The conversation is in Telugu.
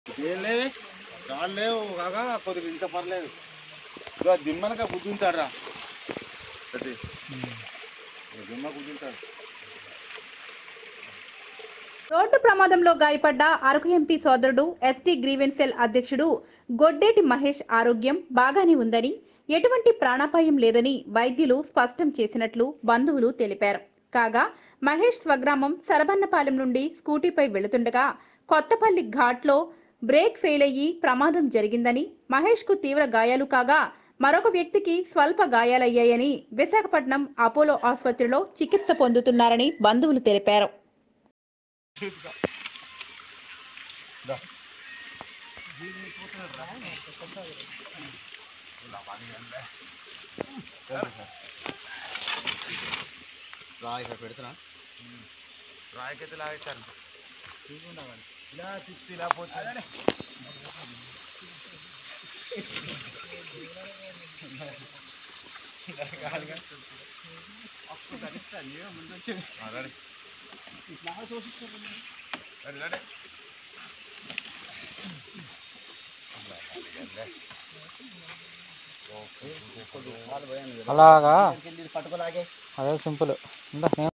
ఏం లేవే రాళ్ళు లేవు కాగా కొద్దిగా ఇంత పర్లేదు ఇక దిమ్మనక గుద్దుంటాడు రా పెట్టి దిమ్మ గుద్దుంటాడు రోడ్డు ప్రమాదంలో గాయపడ్డ అరకు ఎంపీ సోదరుడు ఎస్టీ గ్రీవెన్స్ సెల్ అధ్యక్షుడు గొడ్డేటి మహేష్ ఆరోగ్యం బాగానే ఉందని ఎటువంటి ప్రాణాపాయం లేదని వైద్యులు స్పష్టం చేసినట్లు బంధువులు తెలిపారు కాగా మహేష్ స్వగ్రామం సరబన్నపాలెం నుండి స్కూటీపై వెళుతుండగా కొత్తపల్లి ఘాట్లో బ్రేక్ ఫెయిల్ అయ్యి ప్రమాదం జరిగిందని మహేష్ కు తీవ్ర గాయాలు కాగా మరొక వ్యక్తికి స్వల్ప గాయాలయ్యాయని విశాఖపట్నం అపోలో ఆసుపత్రిలో చికిత్స పొందుతున్నారని బంధువులు తెలిపారు రాయి ఇక్కడ పెడుతున్నా రాయికైతే లాగేస్తారు ఇలా తిప్పి ఇలా పోతే అలాగా పట్టుకోలాగే అదే సింపుల్ ఇంకా